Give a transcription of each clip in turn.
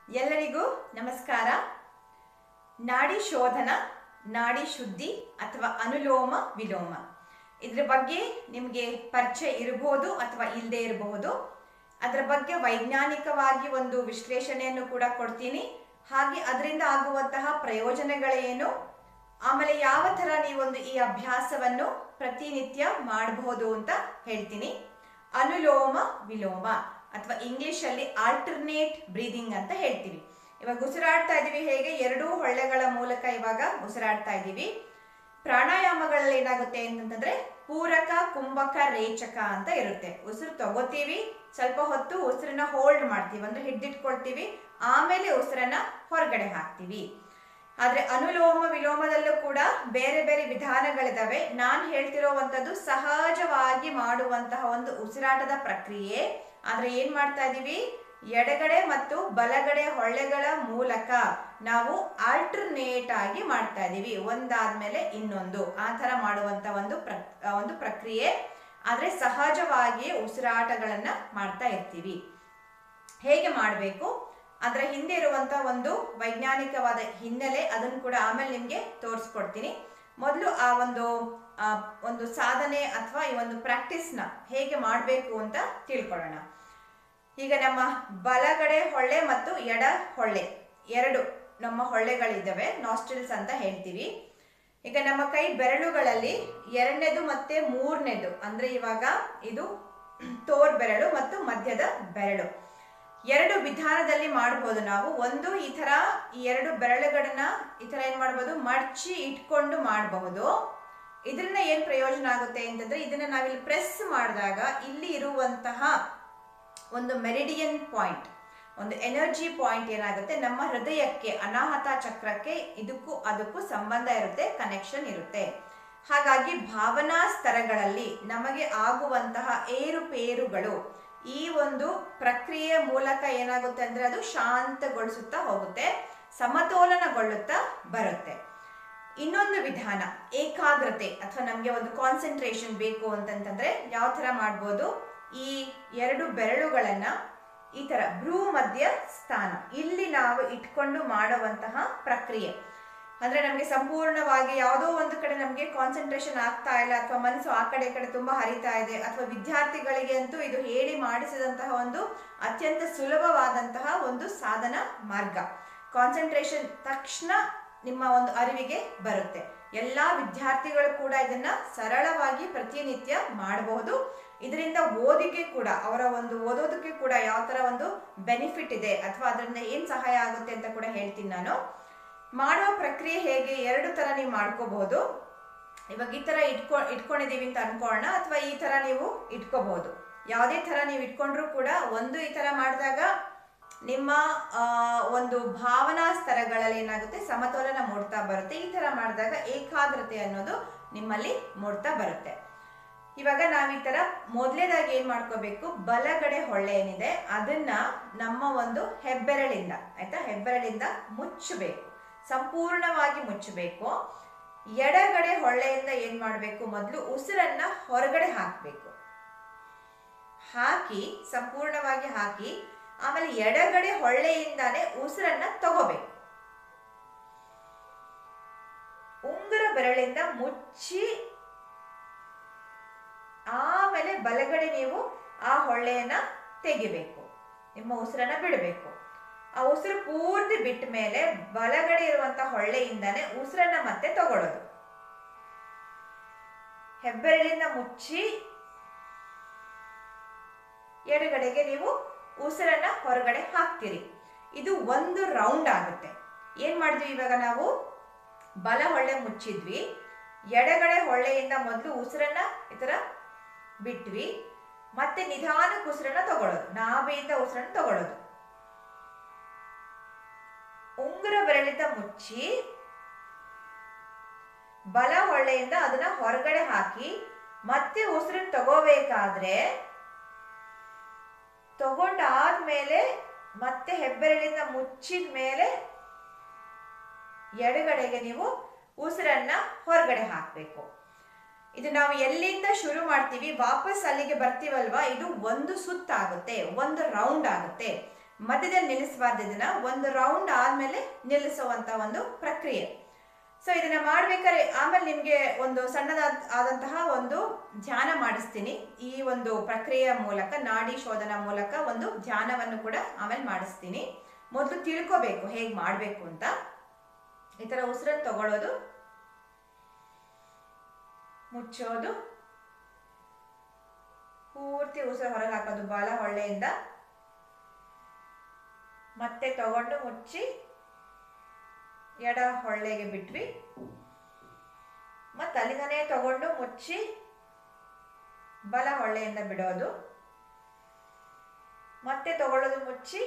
ಎಲ್ಲರಿಗೂ ನಮಸ್ಕಾರ ನಾಡಿ ಶೋಧನ ನಾಡಿ ಶುದ್ಧಿ ಅಥವಾ ಅನುಲೋಮ ವಿಲೋಮ ಇದ್ರ ಬಗ್ಗೆ ನಿಮಗೆ ಪರಿಚಯ ಇರಬಹುದು ಅಥವಾ ಇಲ್ಲದೆ ಇರಬಹುದು ಅದರ ಬಗ್ಗೆ ವೈಜ್ಞಾನಿಕವಾಗಿ ಒಂದು ವಿಶ್ಲೇಷಣೆಯನ್ನು ಕೂಡ ಕೊಡ್ತೀನಿ ಹಾಗೆ ಅದರಿಂದ ಆಗುವಂತಹ ಪ್ರಯೋಜನಗಳೇನು ಆಮೇಲೆ ಯಾವ ಥರ ನೀವೊಂದು ಈ ಅಭ್ಯಾಸವನ್ನು ಪ್ರತಿನಿತ್ಯ ಮಾಡಬಹುದು ಅಂತ ಹೇಳ್ತೀನಿ ಅನುಲೋಮ ವಿಲೋಮ ಅಥವಾ ಇಂಗ್ಲಿಷ್ ಅಲ್ಲಿ ಆಲ್ಟರ್ನೇಟ್ ಬ್ರೀದಿಂಗ್ ಅಂತ ಹೇಳ್ತೀವಿ ಇವಾಗ ಉಸಿರಾಡ್ತಾ ಇದೀವಿ ಹೇಗೆ ಎರಡೂ ಹೊಳ್ಳೆಗಳ ಮೂಲಕ ಇವಾಗ ಉಸಿರಾಡ್ತಾ ಇದೀವಿ ಪ್ರಾಣಾಯಾಮಗಳಲ್ಲಿ ಏನಾಗುತ್ತೆ ಅಂತಂದ್ರೆ ಪೂರಕ ಕುಂಭಕ ರೇಚಕ ಅಂತ ಇರುತ್ತೆ ಉಸಿರು ತಗೋತೀವಿ ಸ್ವಲ್ಪ ಹೊತ್ತು ಉಸಿರನ್ನ ಹೋಲ್ಡ್ ಮಾಡ್ತೀವಿ ಅಂದ್ರೆ ಹಿಡ್ದಿಟ್ಕೊಳ್ತೀವಿ ಆಮೇಲೆ ಉಸಿರನ್ನ ಹೊರಗಡೆ ಹಾಕ್ತೀವಿ ಆದ್ರೆ ಅನುಲೋಮ ವಿಲೋಮದಲ್ಲೂ ಕೂಡ ಬೇರೆ ಬೇರೆ ವಿಧಾನಗಳಿದಾವೆ ನಾನು ಹೇಳ್ತಿರೋವಂಥದ್ದು ಸಹಜವಾಗಿ ಮಾಡುವಂತಹ ಒಂದು ಉಸಿರಾಟದ ಪ್ರಕ್ರಿಯೆ ಆದ್ರೆ ಏನ್ ಮಾಡ್ತಾ ಇದೀವಿ ಎಡಗಡೆ ಮತ್ತು ಬಲಗಡೆ ಹೊಳ್ಳೆಗಳ ಮೂಲಕ ನಾವು ಆಲ್ಟರ್ನೇಟ್ ಆಗಿ ಮಾಡ್ತಾ ಇದೀವಿ ಒಂದಾದ್ಮೇಲೆ ಇನ್ನೊಂದು ಆ ತರ ಮಾಡುವಂತ ಒಂದು ಪ್ರ- ಒಂದು ಪ್ರಕ್ರಿಯೆ ಆದ್ರೆ ಸಹಜವಾಗಿ ಉಸಿರಾಟಗಳನ್ನ ಮಾಡ್ತಾ ಇರ್ತೀವಿ ಹೇಗೆ ಮಾಡಬೇಕು ಅದರ ಹಿಂದೆ ಇರುವಂತ ಒಂದು ವೈಜ್ಞಾನಿಕವಾದ ಹಿನ್ನೆಲೆ ಅದನ್ನು ಕೂಡ ಆಮೇಲೆ ನಿಮ್ಗೆ ತೋರಿಸ್ಕೊಡ್ತೀನಿ ಮೊದಲು ಆ ಒಂದು ಆ, ಒಂದು ಸಾಧನೆ ಅಥವಾ ಈ ಒಂದು ಪ್ರಾಕ್ಟೀಸ್ನ ಹೇಗೆ ಮಾಡಬೇಕು ಅಂತ ತಿಳ್ಕೊಳ್ಳೋಣ ಈಗ ನಮ್ಮ ಬಲಗಡೆ ಹೊಳ್ಳೆ ಮತ್ತು ಎಡ ಹೊಳ್ಳೆ ಎರಡು ನಮ್ಮ ಹೊಳ್ಳೆಗಳಿದ್ದಾವೆ ನಾಸ್ಟ್ರಿಲ್ಸ್ ಅಂತ ಹೇಳ್ತೀವಿ ಈಗ ನಮ್ಮ ಕೈ ಬೆರಳುಗಳಲ್ಲಿ ಎರಡನೇದು ಮತ್ತೆ ಮೂರನೇದು ಅಂದ್ರೆ ಇವಾಗ ಇದು ತೋರ್ ಬೆರಳು ಮತ್ತು ಮಧ್ಯದ ಬೆರಳು ಎರಡು ವಿಧಾನದಲ್ಲಿ ಮಾಡಬಹುದು ನಾವು ಒಂದು ಈ ತರ ಈ ಎರಡು ಬೆರಳುಗಳನ್ನ ಈ ತರ ಏನ್ ಮಾಡಬಹುದು ಮಡ್ಚಿ ಇಟ್ಕೊಂಡು ಮಾಡಬಹುದು ಇದರಿಂದ ಏನ್ ಪ್ರಯೋಜನ ಆಗುತ್ತೆ ಅಂತಂದ್ರೆ ಇದನ್ನ ನಾವಿಲ್ಲಿ ಪ್ರೆಸ್ ಮಾಡಿದಾಗ ಇಲ್ಲಿ ಇರುವಂತಹ ಒಂದು ಮೆರಿಡಿಯನ್ ಪಾಯಿಂಟ್ ಒಂದು ಎನರ್ಜಿ ಪಾಯಿಂಟ್ ಏನಾಗುತ್ತೆ ನಮ್ಮ ಹೃದಯಕ್ಕೆ ಅನಾಹತ ಚಕ್ರಕ್ಕೆ ಇದಕ್ಕೂ ಅದಕ್ಕೂ ಸಂಬಂಧ ಇರುತ್ತೆ ಕನೆಕ್ಷನ್ ಇರುತ್ತೆ ಹಾಗಾಗಿ ಭಾವನಾ ಸ್ತರಗಳಲ್ಲಿ ನಮಗೆ ಆಗುವಂತಹ ಏರುಪೇರುಗಳು ಈ ಒಂದು ಪ್ರಕ್ರಿಯೆ ಮೂಲಕ ಏನಾಗುತ್ತೆ ಅಂದ್ರೆ ಅದು ಶಾಂತಗೊಳಿಸುತ್ತಾ ಹೋಗುತ್ತೆ ಸಮತೋಲನಗೊಳ್ಳುತ್ತಾ ಬರುತ್ತೆ ಇನ್ನೊಂದು ವಿಧಾನ ಏಕಾಗ್ರತೆ ಅಥವಾ ನಮಗೆ ಒಂದು ಕಾನ್ಸಂಟ್ರೇಷನ್ ಬೇಕು ಅಂತಂತಂದ್ರೆ ಯಾವ ತರ ಮಾಡ್ಬೋದು ಈ ಎರಡು ಬೆರಳುಗಳನ್ನ ಈ ತರ ಭ್ರೂ ಮಧ್ಯ ಸ್ಥಾನ ಇಲ್ಲಿ ನಾವು ಇಟ್ಕೊಂಡು ಮಾಡುವಂತಹ ಪ್ರಕ್ರಿಯೆ ಅಂದ್ರೆ ನಮಗೆ ಸಂಪೂರ್ಣವಾಗಿ ಯಾವುದೋ ಒಂದು ಕಡೆ ನಮಗೆ ಕಾನ್ಸಂಟ್ರೇಷನ್ ಆಗ್ತಾ ಇಲ್ಲ ಅಥವಾ ಮನಸ್ಸು ಆ ಕಡೆ ಈ ಕಡೆ ತುಂಬಾ ಹರಿತಾ ಇದೆ ಅಥವಾ ವಿದ್ಯಾರ್ಥಿಗಳಿಗೆ ಅಂತೂ ಇದು ಹೇಳಿ ಮಾಡಿಸಿದಂತಹ ಒಂದು ಅತ್ಯಂತ ಸುಲಭವಾದಂತಹ ಒಂದು ಸಾಧನ ಮಾರ್ಗ ಕಾನ್ಸಂಟ್ರೇಷನ್ ತಕ್ಷಣ ನಿಮ್ಮ ಒಂದು ಅರಿವಿಗೆ ಬರುತ್ತೆ ಎಲ್ಲಾ ವಿದ್ಯಾರ್ಥಿಗಳು ಕೂಡ ಇದನ್ನ ಸರಳವಾಗಿ ಪ್ರತಿನಿತ್ಯ ಮಾಡಬಹುದು ಇದರಿಂದ ಓದಿಗೆ ಕೂಡ ಅವರ ಒಂದು ಓದೋದಕ್ಕೆ ಕೂಡ ಯಾವ ತರ ಒಂದು ಬೆನಿಫಿಟ್ ಇದೆ ಅಥವಾ ಅದರಿಂದ ಏನ್ ಸಹಾಯ ಆಗುತ್ತೆ ಅಂತ ಕೂಡ ಹೇಳ್ತೀನಿ ನಾನು ಮಾಡುವ ಪ್ರಕ್ರಿಯೆ ಹೇಗೆ ಎರಡು ತರ ನೀವು ಮಾಡ್ಕೋಬಹುದು ಇವಾಗ ಈ ತರ ಇಟ್ಕೊ ಇಟ್ಕೊಂಡಿದೀವಿ ಅಂತ ಅನ್ಕೊಳ್ಳೋಣ ಅಥವಾ ಈ ತರ ನೀವು ಇಟ್ಕೋಬಹುದು ಯಾವುದೇ ತರ ನೀವು ಇಟ್ಕೊಂಡ್ರು ಕೂಡ ಒಂದು ಈ ತರ ಮಾಡಿದಾಗ ನಿಮ್ಮ ಆ, ಒಂದು ಭಾವನಾ ಸ್ತರಗಳಲ್ಲಿ ಏನಾಗುತ್ತೆ ಸಮತೋಲನ ಮೂಡ್ತಾ ಬರುತ್ತೆ ಈ ತರ ಮಾಡಿದಾಗ ಏಕಾಗ್ರತೆ ಅನ್ನೋದು ನಿಮ್ಮಲ್ಲಿ ಮೂಡ್ತಾ ಬರುತ್ತೆ ಇವಾಗ ನಾವ್ ಈ ತರ ಮೊದಲೇದಾಗಿ ಏನ್ ಮಾಡ್ಕೋಬೇಕು ಬಲಗಡೆ ಹೊಳ್ಳೆ ಏನಿದೆ ಅದನ್ನ ನಮ್ಮ ಒಂದು ಹೆಬ್ಬೆರಳಿಂದ ಆಯ್ತಾ ಹೆಬ್ಬೆರಳಿಂದ ಮುಚ್ಚಬೇಕು ಸಂಪೂರ್ಣವಾಗಿ ಮುಚ್ಚಬೇಕು ಎಡಗಡೆ ಹೊಳ್ಳೆಯಿಂದ ಏನ್ ಮಾಡ್ಬೇಕು ಮೊದಲು ಉಸಿರನ್ನ ಹೊರಗಡೆ ಹಾಕ್ಬೇಕು ಹಾಕಿ ಸಂಪೂರ್ಣವಾಗಿ ಹಾಕಿ ಆಮೇಲೆ ಎಡಗಡೆ ಹೊಳ್ಳೆಯಿಂದಾನೆ ಉಸಿರನ್ನ ತಗೋಬೇಕು ಉಂಗುರ ಬೆರಳಿಂದ ಮುಚ್ಚಿ ಆಮೇಲೆ ಬಲಗಡೆ ನೀವು ಆ ಹೊಳ್ಳೆಯನ್ನ ತೆಗಿಬೇಕು ನಿಮ್ಮ ಉಸಿರನ್ನ ಬಿಡಬೇಕು ಆ ಉಸಿರು ಪೂರ್ತಿ ಬಿಟ್ಟ ಮೇಲೆ ಬಲಗಡೆ ಇರುವಂತ ಹೊಳ್ಳೆಯಿಂದಾನೆ ಉಸಿರನ್ನ ಮತ್ತೆ ತಗೊಳ್ಳೋದು ಹೆಬ್ಬೆರಳಿಂದ ಮುಚ್ಚಿ ಎಡಗಡೆಗೆ ನೀವು ಉಸಿರನ್ನ ಹೊರಗಡೆ ಹಾಕ್ತೀರಿ ಇದು ಒಂದು ರೌಂಡ್ ಆಗುತ್ತೆ ಏನ್ ಮಾಡಿದ್ವಿ ಇವಾಗ ನಾವು ಬಲ ಹೊಳ್ಳೆ ಮುಚ್ಚಿದ್ವಿ ಎಡಗಡೆ ಹೊಳ್ಳೆಯಿಂದ ಮೊದಲು ಉಸಿರನ್ನ ಈ ತರ ಬಿಟ್ವಿ ಮತ್ತೆ ನಿಧಾನಕ್ಕೆ ಉಸಿರನ್ನ ತಗೊಳ್ಳೋದು ನಾಭಿಯಿಂದ ಉಸಿರನ್ನ ತಗೊಳ್ಳೋದು ಉಂಗುರ ಬೆರಳಿಂದ ಮುಚ್ಚಿ ಬಲ ಹೊಳ್ಳೆಯಿಂದ ಅದನ್ನ ಹೊರಗಡೆ ಹಾಕಿ ಮತ್ತೆ ಉಸಿರನ್ನ ತಗೋಬೇಕಾದ್ರೆ ತಗೊಂಡಾದ್ಮೇಲೆ ಮತ್ತೆ ಹೆಬ್ಬೆರಳಿಂದ ಮುಚ್ಚಿದ ಮೇಲೆ ಎಡಗಡೆಗೆ ನೀವು ಉಸಿರನ್ನ ಹೊರಗಡೆ ಹಾಕ್ಬೇಕು ಇದು ನಾವು ಎಲ್ಲಿಂದ ಶುರು ಮಾಡ್ತೀವಿ ವಾಪಸ್ ಅಲ್ಲಿಗೆ ಬರ್ತೀವಲ್ವಾ ಇದು ಒಂದು ಸುತ್ತಾಗುತ್ತೆ ಒಂದು ರೌಂಡ್ ಆಗುತ್ತೆ ಮಧ್ಯದಲ್ಲಿ ನಿಲ್ಲಿಸಬಾರ್ದು ಇದನ್ನ ಒಂದು ರೌಂಡ್ ಆದ್ಮೇಲೆ ನಿಲ್ಲಿಸುವಂತ ಒಂದು ಪ್ರಕ್ರಿಯೆ ಸೊ ಇದನ್ನ ಮಾಡ್ಬೇಕಾದ್ರೆ ಆಮೇಲೆ ನಿಮ್ಗೆ ಒಂದು ಸಣ್ಣದಾದ ಆದಂತಹ ಒಂದು ಧ್ಯಾನ ಮಾಡಿಸ್ತೀನಿ ಈ ಒಂದು ಪ್ರಕ್ರಿಯೆಯ ಮೂಲಕ ನಾಡಿ ಶೋಧನ ಮೂಲಕ ಒಂದು ಧ್ಯಾನವನ್ನು ಕೂಡ ಆಮೇಲೆ ಮಾಡಿಸ್ತೀನಿ ಮೊದಲು ತಿಳ್ಕೋಬೇಕು ಹೇಗೆ ಮಾಡಬೇಕು ಅಂತ ಈ ತರ ಉಸಿರನ್ನು ತಗೊಳ್ಳೋದು ಮುಚ್ಚೋದು ಪೂರ್ತಿ ಉಸಿರು ಹೊರಗೆ ಹಾಕೋದು ಬಾಲ ಹೊಳ್ಳೆಯಿಂದ ಮತ್ತೆ ತಗೊಂಡು ಮುಚ್ಚಿ ಎಡ ಹೊಳ್ಳೆಗೆ ಬಿಟ್ವಿ ಮತ್ತೆ ಅಲ್ಲಿಂದನೇ ತಗೊಂಡು ಮುಚ್ಚಿ ಬಲ ಹೊಳ್ಳೆಯಿಂದ ಬಿಡೋದು ಮತ್ತೆ ತಗೊಳ್ಳೋದು ಮುಚ್ಚಿ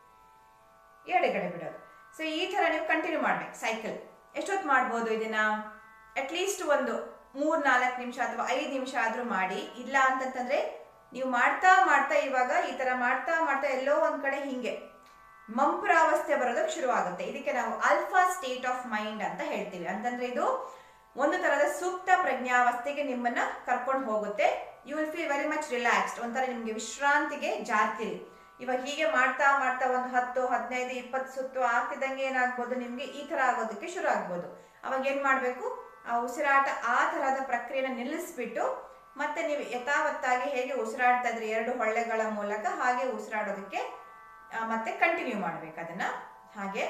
ಎಡಗಡೆ ಬಿಡೋದು ಸೊ ಈ ತರ ನೀವು ಕಂಟಿನ್ಯೂ ಮಾಡ್ಬೇಕು ಸೈಕಲ್ ಎಷ್ಟೊತ್ತು ಮಾಡ್ಬೋದು ಇದನ್ನ ಅಟ್ಲೀಸ್ಟ್ ಒಂದು ಮೂರ್ ನಾಲ್ಕು ನಿಮಿಷ ಅಥವಾ ಐದು ನಿಮಿಷ ಆದ್ರೂ ಮಾಡಿ ಇಲ್ಲ ಅಂತಂತಂದ್ರೆ ನೀವು ಮಾಡ್ತಾ ಮಾಡ್ತಾ ಇವಾಗ ಈ ತರ ಮಾಡ್ತಾ ಮಾಡ್ತಾ ಎಲ್ಲೋ ಒಂದ್ ಕಡೆ ಹಿಂಗೆ ಮಂಪ್ರಾವಸ್ಥೆ ಬರೋದಕ್ಕೆ ಶುರು ಆಗುತ್ತೆ ಇದಕ್ಕೆ ನಾವು ಅಲ್ಫಾ ಸ್ಟೇಟ್ ಆಫ್ ಮೈಂಡ್ ಅಂತ ಹೇಳ್ತೀವಿ ಅಂತಂದ್ರೆ ಇದು ಒಂದು ತರದ ಸೂಕ್ತ ಪ್ರಜ್ಞಾವಸ್ಥೆಗೆ ನಿಮ್ಮನ್ನ ಕರ್ಕೊಂಡು ಹೋಗುತ್ತೆ you will feel very much relaxed ಒಂಥರ ನಿಮ್ಗೆ ವಿಶ್ರಾಂತಿಗೆ ಜಾರ್ತೀರಿ ಇವಾಗ ಹೀಗೆ ಮಾಡ್ತಾ ಮಾಡ್ತಾ ಒಂದು ಹತ್ತು ಹದಿನೈದು ಇಪ್ಪತ್ತು ಸುತ್ತು ಆಗ್ತಿದ್ದಂಗೆ ಏನಾಗ್ಬೋದು ನಿಮ್ಗೆ ಈ ತರ ಆಗೋದಕ್ಕೆ ಶುರು ಆಗ್ಬೋದು ಅವಾಗ ಏನ್ ಮಾಡ್ಬೇಕು ಆ ಉಸಿರಾಟ ಆ ತರಹದ ಪ್ರಕ್ರಿಯೆನ ನಿಲ್ಲಿಸ್ಬಿಟ್ಟು ಮತ್ತೆ ನೀವು ಯಥಾವತ್ತಾಗಿ ಹೇಗೆ ಉಸಿರಾಡ್ತಾ ಇದ್ರಿ ಎರಡು ಹೊಳ್ಳೆಗಳ ಮೂಲಕ ಹಾಗೆ ಉಸಿರಾಡೋದಕ್ಕೆ ಆ, ಮತ್ತೆ ಕಂಟಿನ್ಯೂ ಮಾಡ್ಬೇಕು ಅದನ್ನ ಹಾಗೆ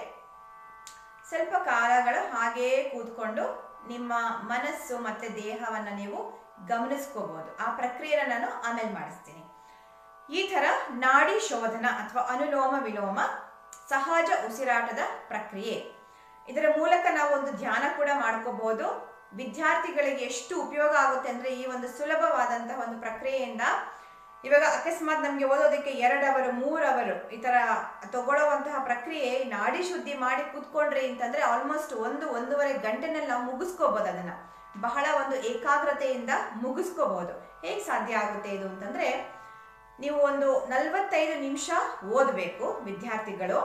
ಸ್ವಲ್ಪ ಕಾಲಗಳು ಹಾಗೇ ಕೂತ್ಕೊಂಡು ನಿಮ್ಮ ಮನಸ್ಸು ಮತ್ತೆ ದೇಹವನ್ನ ನೀವು ಗಮನಿಸ್ಕೋಬಹುದು ಆ ಪ್ರಕ್ರಿಯೆನ ನಾನು ಆಮೇಲೆ ಮಾಡಿಸ್ತೀನಿ ಈ ತರ ನಾಡಿ ಶೋಧನ ಅಥವಾ ಅನುಲೋಮ ವಿಲೋಮ ಸಹಜ ಉಸಿರಾಟದ ಪ್ರಕ್ರಿಯೆ ಇದರ ಮೂಲಕ ನಾವು ಒಂದು ಧ್ಯಾನ ಕೂಡ ಮಾಡ್ಕೋಬಹುದು ವಿದ್ಯಾರ್ಥಿಗಳಿಗೆ ಎಷ್ಟು ಉಪಯೋಗ ಆಗುತ್ತೆ ಅಂದ್ರೆ ಈ ಒಂದು ಸುಲಭವಾದಂತಹ ಒಂದು ಪ್ರಕ್ರಿಯೆಯಿಂದ ಇವಾಗ ಅಕಸ್ಮಾತ್ ನಮ್ಗೆ ಓದೋದಕ್ಕೆ ಎರಡು ಅವರು ಮೂರು ಅವರು ಈ ತರ ತಗೊಳ್ಳೋವಂತಹ ಪ್ರಕ್ರಿಯೆ ನಾಡಿ ಶುದ್ಧಿ ಮಾಡಿ ಕೂತ್ಕೊಂಡ್ರಿ ಅಂತಂದ್ರೆ ಆಲ್ಮೋಸ್ಟ್ ಒಂದು ಒಂದೂವರೆ ಗಂಟೆನಲ್ಲಿ ನಾವು ಮುಗಿಸ್ಕೋಬಹುದು ಅದನ್ನ ಬಹಳ ಒಂದು ಏಕಾಗ್ರತೆಯಿಂದ ಮುಗಿಸ್ಕೋಬಹುದು ಹೇಗ್ ಸಾಧ್ಯ ಆಗುತ್ತೆ ಇದು ಅಂತಂದ್ರೆ ನೀವು ಒಂದು ನಲವತ್ತೈದು ನಿಮಿಷ ಓದಬೇಕು ವಿದ್ಯಾರ್ಥಿಗಳು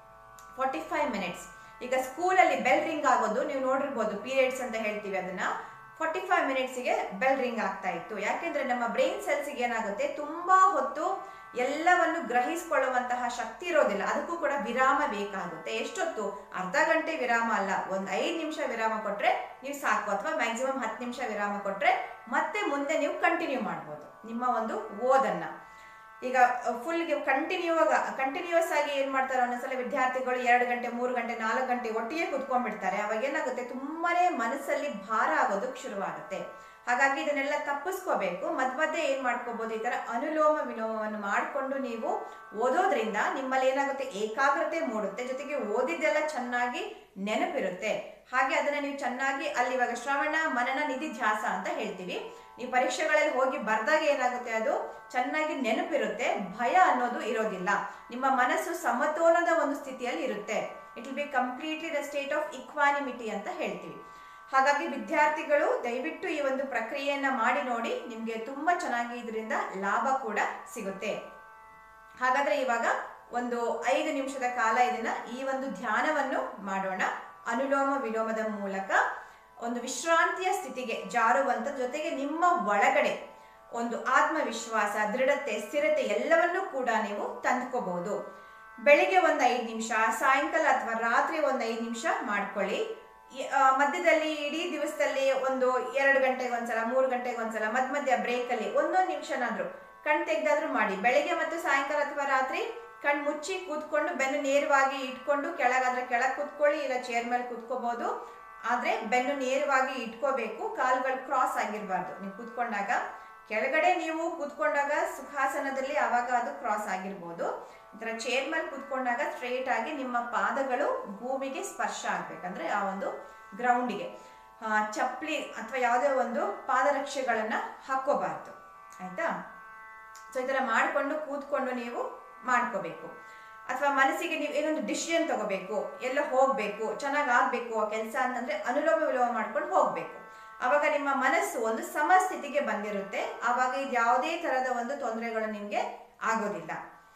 ಫಾರ್ಟಿ ಫೈವ್ ಮಿನಿಟ್ಸ್ ಈಗ ಸ್ಕೂಲಲ್ಲಿ ಬೆಲ್ ರಿಂಗ್ ಆಗೋದು ನೀವು ನೋಡಿರ್ಬೋದು ಪೀರಿಯಡ್ಸ್ ಅಂತ ಹೇಳ್ತೀವಿ ಅದನ್ನ ಫಾರ್ಟಿ ಫೈವ್ ಮಿನಿಟ್ಸ್ಗೆ ಬೆಲ್ ರಿಂಗ್ ಆಗ್ತಾ ಇತ್ತು ಯಾಕೆಂದ್ರೆ ನಮ್ಮ ಬ್ರೈನ್ ಸೆಲ್ಸ್ಗೆ ಏನಾಗುತ್ತೆ ತುಂಬಾ ಹೊತ್ತು ಎಲ್ಲವನ್ನು ಗ್ರಹಿಸ್ಕೊಳ್ಳುವಂತಹ ಶಕ್ತಿ ಇರೋದಿಲ್ಲ ಅದಕ್ಕೂ ಕೂಡ ವಿರಾಮ ಬೇಕಾಗುತ್ತೆ ಎಷ್ಟೊತ್ತು ಅರ್ಧ ಗಂಟೆ ವಿರಾಮ ಅಲ್ಲ ಒಂದ್ ಐದು ನಿಮಿಷ ವಿರಾಮ ಕೊಟ್ರೆ ನೀವು ಸಾಕು ಅಥವಾ ಮ್ಯಾಕ್ಸಿಮಮ್ ಹತ್ತು ನಿಮಿಷ ವಿರಾಮ ಕೊಟ್ರೆ ಮತ್ತೆ ಮುಂದೆ ನೀವು ಕಂಟಿನ್ಯೂ ಮಾಡ್ಬೋದು ನಿಮ್ಮ ಒಂದು ಓದನ್ನ ಈಗ ಫುಲ್ ಕಂಟಿನ್ಯೂ ಕಂಟಿನ್ಯೂಸ್ ಆಗಿ ಏನ್ ಮಾಡ್ತಾರೆ ಒಂದೊಂದ್ಸಲ ವಿದ್ಯಾರ್ಥಿಗಳು ಎರಡು ಗಂಟೆ ಮೂರು ಗಂಟೆ ನಾಲ್ಕು ಗಂಟೆ ಒಟ್ಟಿಗೆ ಕುತ್ಕೊಂಡ್ಬಿಡ್ತಾರೆ ಅವಾಗ ಏನಾಗುತ್ತೆ ತುಂಬಾನೇ ಮನಸ್ಸಲ್ಲಿ ಭಾರ ಆಗೋದಕ್ಕೆ ಶುರುವಾಗುತ್ತೆ ಹಾಗಾಗಿ ಇದನ್ನೆಲ್ಲ ತಪ್ಪಿಸ್ಕೋಬೇಕು ಮಧ್ಯ ಮಧ್ಯೆ ಏನ್ ಮಾಡ್ಕೋಬಹುದು ಈ ತರ ಅನುಲೋಮ ವಿಲೋಮವನ್ನು ಮಾಡಿಕೊಂಡು ನೀವು ಓದೋದ್ರಿಂದ ನಿಮ್ಮಲ್ಲಿ ಏನಾಗುತ್ತೆ ಏಕಾಗ್ರತೆ ಮೂಡುತ್ತೆ ಜೊತೆಗೆ ಓದಿದ್ದೆಲ್ಲ ಚೆನ್ನಾಗಿ ನೆನಪಿರುತ್ತೆ ಹಾಗೆ ಅದನ್ನ ನೀವು ಚೆನ್ನಾಗಿ ಅಲ್ಲಿ ಇವಾಗ ಶ್ರವಣ ಮನನ ನಿಧಿಧ್ಯಾಸ ಅಂತ ಹೇಳ್ತೀವಿ ನೀವು ಪರೀಕ್ಷೆಗಳಲ್ಲಿ ಹೋಗಿ ಬರ್ದಾಗ ಏನಾಗುತ್ತೆ ಅದು ಚೆನ್ನಾಗಿ ನೆನಪಿರುತ್ತೆ ಭಯ ಅನ್ನೋದು ಇರೋದಿಲ್ಲ ನಿಮ್ಮ ಮನಸ್ಸು ಸಮತೋಲನದ ಒಂದು ಸ್ಥಿತಿಯಲ್ಲಿ ಇರುತ್ತೆ it will be completely the state of equanimity ಅಂತ ಹೇಳ್ತೀವಿ ಹಾಗಾಗಿ ವಿದ್ಯಾರ್ಥಿಗಳು ದಯವಿಟ್ಟು ಈ ಒಂದು ಪ್ರಕ್ರಿಯೆಯನ್ನ ಮಾಡಿ ನೋಡಿ ನಿಮ್ಗೆ ತುಂಬಾ ಚೆನ್ನಾಗಿ ಇದರಿಂದ ಲಾಭ ಕೂಡ ಸಿಗುತ್ತೆ ಹಾಗಾದ್ರೆ ಇವಾಗ ಒಂದು ಐದು ನಿಮಿಷದ ಕಾಲ ಇದನ್ನ ಈ ಒಂದು ಧ್ಯಾನವನ್ನು ಮಾಡೋಣ ಅನುಲೋಮ ವಿಲೋಮದ ಮೂಲಕ ಒಂದು ವಿಶ್ರಾಂತಿಯ ಸ್ಥಿತಿಗೆ ಜಾರುವಂತ ಜೊತೆಗೆ ನಿಮ್ಮ ಒಳಗಡೆ ಒಂದು ಆತ್ಮವಿಶ್ವಾಸ ದೃಢತೆ ಸ್ಥಿರತೆ ಎಲ್ಲವನ್ನೂ ಕೂಡ ನೀವು ತಂದ್ಕೋಬಹುದು ಬೆಳಿಗ್ಗೆ ಒಂದು ಐದು ನಿಮಿಷ ಸಾಯಂಕಾಲ ಅಥವಾ ರಾತ್ರಿ ಒಂದು ಐದು ನಿಮಿಷ ಮಾಡ್ಕೊಳ್ಳಿ ಈ, ಆ, ಮಧ್ಯದಲ್ಲಿ ಇಡೀ ದಿವಸದಲ್ಲಿ ಒಂದು ಎರಡು ಗಂಟೆಗೆ ಒಂದ್ಸಲ ಮೂರು ಗಂಟೆಗೆ ಒಂದ್ಸಲ ಮಧ್ಯ ಮಧ್ಯ ಬ್ರೇಕಲ್ಲಿ ಒಂದೊಂದು ನಿಮಿಷನಾದ್ರೂ ಕಣ್ ತೆಗ್ದಾದ್ರೂ ಮಾಡಿ ಬೆಳಿಗ್ಗೆ ಮತ್ತು ಸಾಯಂಕಾಲ ಅಥವಾ ರಾತ್ರಿ ಕಣ್ ಮುಚ್ಚಿ ಕೂತ್ಕೊಂಡು ಬೆನ್ನು ನೇರವಾಗಿ ಇಟ್ಕೊಂಡು ಕೆಳಗಾದ್ರೆ ಕೆಳಗೆ ಕೂತ್ಕೊಳ್ಳಿ ಇಲ್ಲ ಚೇರ್ ಮೇಲೆ ಕೂತ್ಕೋಬಹುದು ಆದ್ರೆ ಬೆನ್ನು ನೇರವಾಗಿ ಇಟ್ಕೋಬೇಕು ಕಾಲುಗಳು ಕ್ರಾಸ್ ಆಗಿರ್ಬಾರ್ದು ನೀವು ಕೂತ್ಕೊಂಡಾಗ ಕೆಳಗಡೆ ನೀವು ಕೂತ್ಕೊಂಡಾಗ ಸುಖಾಸನದಲ್ಲಿ ಆವಾಗ ಅದು ಕ್ರಾಸ್ ಆಗಿರ್ಬೋದು ಈ ತರ ಚೇರ್ ಮೇಲೆ ಕೂತ್ಕೊಂಡಾಗ ಸ್ಟ್ರೇಟ್ ಆಗಿ ನಿಮ್ಮ ಪಾದಗಳು ಭೂಮಿಗೆ ಸ್ಪರ್ಶ ಆಗ್ಬೇಕಂದ್ರೆ ಆ ಒಂದು ಗ್ರೌಂಡಿಗೆ ಚಪ್ಪಲಿ ಅಥವಾ ಯಾವುದೇ ಒಂದು ಪಾದರಕ್ಷೆಗಳನ್ನ ಹಾಕೋಬಾರ್ದು ಆಯ್ತಾ ಸೊ ಈ ತರ ಮಾಡ್ಕೊಂಡು ಕೂತ್ಕೊಂಡು ನೀವು ಮಾಡ್ಕೋಬೇಕು ಅಥವಾ ಮನಸ್ಸಿಗೆ ನೀವು ಏನೊಂದು ಡಿಸಿಷನ್ ತಗೋಬೇಕು ಎಲ್ಲ ಹೋಗ್ಬೇಕು ಚೆನ್ನಾಗಿ ಆಗ್ಬೇಕು ಆ ಕೆಲಸ ಅಂತಂದ್ರೆ ಅನುಲೋಮ ವಿಲೋಮ ಮಾಡ್ಕೊಂಡು ಹೋಗ್ಬೇಕು ಅವಾಗ ನಿಮ್ಮ ಮನಸ್ಸು ಒಂದು ಸಮಸ್ಥಿತಿಗೆ ಬಂದಿರುತ್ತೆ ಆವಾಗ ಇದು ಯಾವುದೇ ತರಹದ ಒಂದು ತೊಂದರೆಗಳು ನಿಮ್ಗೆ ಆಗೋದಿಲ್ಲ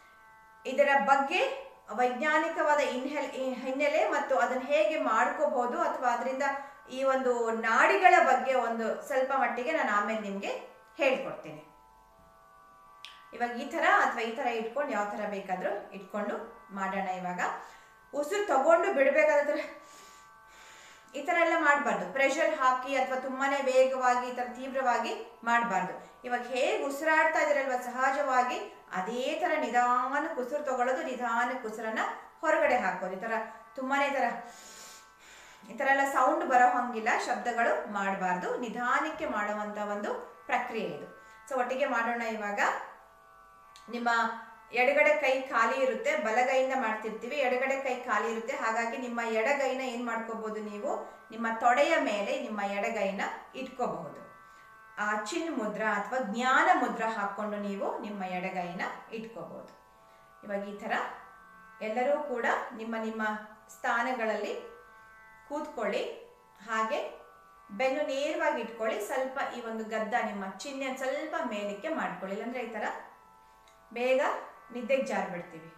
ಇದರ ಬಗ್ಗೆ ವೈಜ್ಞಾನಿಕವಾದ ಇನ್ಹೆಲ್ ಹಿನ್ನೆಲೆ ಮತ್ತು ಅದನ್ನ ಹೇಗೆ ಮಾಡ್ಕೋಬಹುದು ಅಥವಾ ಅದರಿಂದ ಈ ಒಂದು ನಾಡಿಗಳ ಬಗ್ಗೆ ಒಂದು ಸ್ವಲ್ಪ ಮಟ್ಟಿಗೆ ನಾನು ಆಮೇಲೆ ನಿಮ್ಗೆ ಹೇಳ್ಕೊಡ್ತೀನಿ ಇವಾಗ ಈ ಥರ ಅಥವಾ ಈ ಥರ ಇಟ್ಕೊಂಡು ಯಾವ ಥರ ಬೇಕಾದರೂ ಇಟ್ಕೊಂಡು ಮಾಡೋಣ ಇವಾಗ ಉಸಿರು ತಗೊಂಡು ಬಿಡಬೇಕಾದ್ರೆ ಈ ಥರ ಎಲ್ಲ ಮಾಡಬಾರ್ದು ಪ್ರೆಷರ್ ಹಾಕಿ ಅಥವಾ ತುಂಬಾನೇ ವೇಗವಾಗಿ ಈ ಥರ ತೀವ್ರವಾಗಿ ಮಾಡಬಾರ್ದು ಇವಾಗ ಹೇಗೆ ಉಸಿರಾಡ್ತಾ ಇದ್ದೀರಲ್ವ ಸಹಜವಾಗಿ ಅದೇ ಥರ ನಿಧಾನಕ್ಕೆ ಉಸಿರು ತಗೊಳ್ಳೋದು ನಿಧಾನಕ್ಕೆ ಉಸಿರನ್ನ ಹೊರಗಡೆ ಹಾಕೋದು ಈ ಥರ ತುಂಬಾನೇ ಈ ಥರ ಈ ಥರ ಎಲ್ಲ ಸೌಂಡ್ ಬರೋ ಹಂಗಿಲ್ಲ ಶಬ್ದಗಳು ಮಾಡಬಾರ್ದು ನಿಧಾನಕ್ಕೆ ಮಾಡುವಂಥ ಒಂದು ಪ್ರಕ್ರಿಯೆ ಇದು ಸೊ ಒಟ್ಟಿಗೆ ಮಾಡೋಣ ಇವಾಗ ನಿಮ್ಮ ಎಡಗಡೆ ಕೈ ಖಾಲಿ ಇರುತ್ತೆ ಬಲಗೈಯಿಂದ ಮಾಡ್ತಿರ್ತೀವಿ ಎಡಗಡೆ ಕೈ ಖಾಲಿ ಇರುತ್ತೆ ಹಾಗಾಗಿ ನಿಮ್ಮ ಎಡಗೈನ ಏನ್ ಮಾಡ್ಕೋಬಹುದು ನೀವು ನಿಮ್ಮ ತೊಡೆಯ ಮೇಲೆ ನಿಮ್ಮ ಎಡಗೈನ ಇಟ್ಕೋಬಹುದು ಆ ಚಿನ್ ಮುದ್ರಾ ಅಥವಾ ಜ್ಞಾನ ಮುದ್ರಾ ಹಾಕೊಂಡು ನೀವು ನಿಮ್ಮ ಎಡಗೈನ ಇಟ್ಕೋಬಹುದು ಇವಾಗ ಈ ತರ ಎಲ್ಲರೂ ಕೂಡ ನಿಮ್ಮ ನಿಮ್ಮ ಸ್ಥಾನಗಳಲ್ಲಿ ಕೂತ್ಕೊಳ್ಳಿ ಹಾಗೆ ಬೆನ್ನು ನೇರವಾಗಿ ಇಟ್ಕೊಳ್ಳಿ ಸ್ವಲ್ಪ ಈ ಒಂದು ಗದ್ದ ನಿಮ್ಮ ಚಿಹ್ನೆ ಸ್ವಲ್ಪ ಮೇಲಕ್ಕೆ ಮಾಡ್ಕೊಳ್ಳಿ ಇಲ್ಲಾಂದ್ರೆ ಈ ತರ ಬೇಗ ನಿದ್ದೆಗೆ ಜಾರ್ ಬಿಡ್ತೀವಿ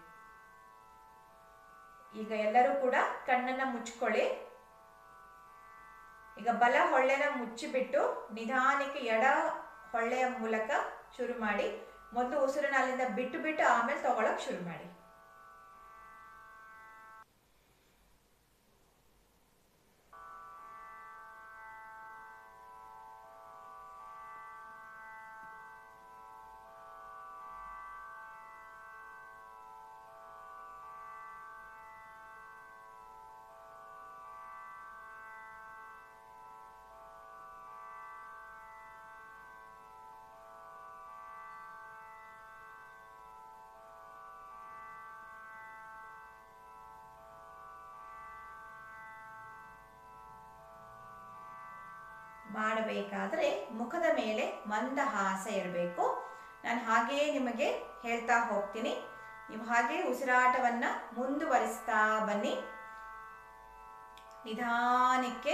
ಈಗ ಎಲ್ಲರೂ ಕೂಡ ಕಣ್ಣನ್ನ ಮುಚ್ಕೊಳ್ಳಿ ಈಗ ಬಲ ಹೊಳ್ಳೆನ ಮುಚ್ಚಿಬಿಟ್ಟು ನಿಧಾನಕ್ಕೆ ಎಡ ಹೊಳ್ಳೆಯ ಮೂಲಕ ಶುರು ಮಾಡಿ ಮೊದಲು ಉಸಿರನ್ನ ಅಲ್ಲಿಂದ ಬಿಟ್ಟು ಬಿಟ್ಟು ಆಮೇಲೆ ತಗೊಳಕ್ ಶುರು ಮಾಡಿ ಮಾಡಬೇಕಾದ್ರೆ ಮುಖದ ಮೇಲೆ ಮಂದಹಾಸ ಇರಬೇಕು ನಾನು ಹಾಗೆಯೇ ನಿಮಗೆ ಹೇಳ್ತಾ ಹೋಗ್ತೀನಿ ನೀವು ಹಾಗೆ ಉಸಿರಾಟವನ್ನ ಮುಂದುವರಿಸ್ತಾ ಬನ್ನಿ ನಿಧಾನಕ್ಕೆ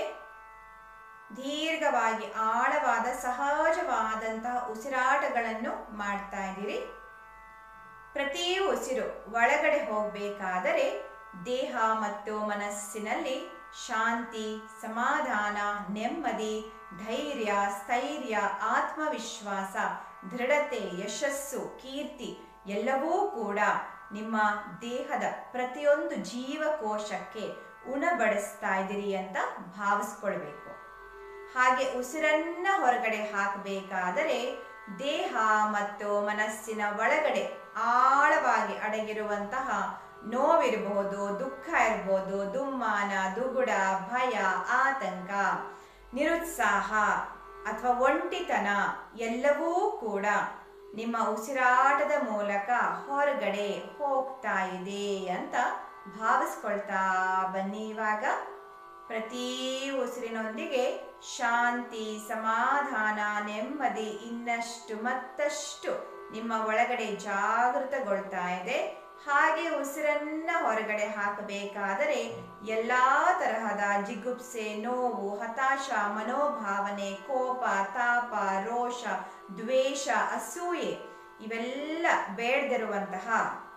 ದೀರ್ಘವಾಗಿ ಆಳವಾದ ಸಹಜವಾದಂತಹ ಉಸಿರಾಟಗಳನ್ನು ಮಾಡ್ತಾ ಇದ್ದೀರಿ ಪ್ರತಿ ಉಸಿರು ಒಳಗಡೆ ಹೋಗಬೇಕಾದರೆ ದೇಹ ಮತ್ತು ಮನಸ್ಸಿನಲ್ಲಿ ಶಾಂತಿ ಸಮಾಧಾನ ನೆಮ್ಮದಿ ಧೈರ್ಯ ಸ್ಥೈರ್ಯ ಆತ್ಮವಿಶ್ವಾಸ ದೃಢತೆ ಯಶಸ್ಸು ಕೀರ್ತಿ ಎಲ್ಲವೂ ಕೂಡ ನಿಮ್ಮ ದೇಹದ ಪ್ರತಿಯೊಂದು ಜೀವಕೋಶಕ್ಕೆ ಉಣಬಡಿಸ್ತಾ ಇದ್ದೀರಿ ಅಂತ ಭಾವಿಸ್ಕೊಳ್ಬೇಕು ಹಾಗೆ ಉಸಿರನ್ನ ಹೊರಗಡೆ ಹಾಕಬೇಕಾದರೆ ದೇಹ ಮತ್ತು ಮನಸ್ಸಿನ ಒಳಗಡೆ ಆಳವಾಗಿ ಅಡಗಿರುವಂತಹ ನೋವಿರಬಹುದು ದುಃಖ ಇರಬಹುದು ದುಮ್ಮಾನ ದುಗುಡ ಭಯ ಆತಂಕ ನಿರುತ್ಸಾಹ ಅಥವಾ ಒಂಟಿತನ ಎಲ್ಲವೂ ಕೂಡ ನಿಮ್ಮ ಉಸಿರಾಟದ ಮೂಲಕ ಹೊರಗಡೆ ಹೋಗ್ತಾ ಇದೆ ಅಂತ ಭಾವಿಸ್ಕೊಳ್ತಾ ಬನ್ನಿ ಇವಾಗ ಪ್ರತಿ ಉಸಿರಿನೊಂದಿಗೆ ಶಾಂತಿ ಸಮಾಧಾನ ನೆಮ್ಮದಿ ಇನ್ನಷ್ಟು ಮತ್ತಷ್ಟು ನಿಮ್ಮ ಒಳಗಡೆ ಜಾಗೃತಗೊಳ್ತಾ ಇದೆ ಹಾಗೆ ಉಸಿರನ್ನ ಹೊರಗಡೆ ಹಾಕಬೇಕಾದರೆ ಎಲ್ಲಾ ತರಹದ ಜಿಗುಪ್ಸೆ ನೋವು ಹತಾಶ ಮನೋಭಾವನೆ ಕೋಪ ತಾಪ ರೋಷ ದ್ವೇಷ ಅಸೂಯೆ ಇವೆಲ್ಲ ಬೇಡದಿರುವಂತಹ